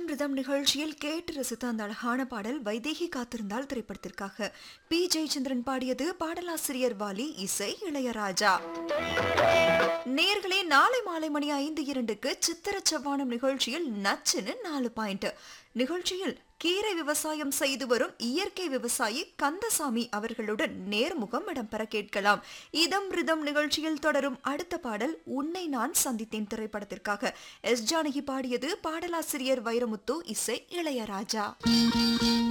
rhythm நிகழ்ச்சியில் கேட்டு ரசித்த அந்த அழகான பாடல் வைதேகி காத்திருந்தால் திரைப்படத்திற்காக பி ஜெயச்சந்திரன் பாடியது பாடலாசிரியர் வாலி இசை இளையராஜா நேர்களே நாளை மாலை மணி ஐந்து இரண்டுக்கு சித்திர செவ்வானம் நிகழ்ச்சியில் நச்சுன்னு நாலு பாயிண்ட் நிகழ்ச்சியில் கீரை விவசாயம் செய்து வரும் இயற்கை விவசாயி கந்தசாமி அவர்களுடன் நேர்முகம் இடம்பெற கேட்கலாம் இதம் ரிதம் நிகழ்ச்சியில் தொடரும் அடுத்த பாடல் உன்னை நான் சந்தித்தேன் திரைப்படத்திற்காக எஸ் ஜானகி பாடியது பாடலாசிரியர் வைரமுத்து இசை இளையராஜா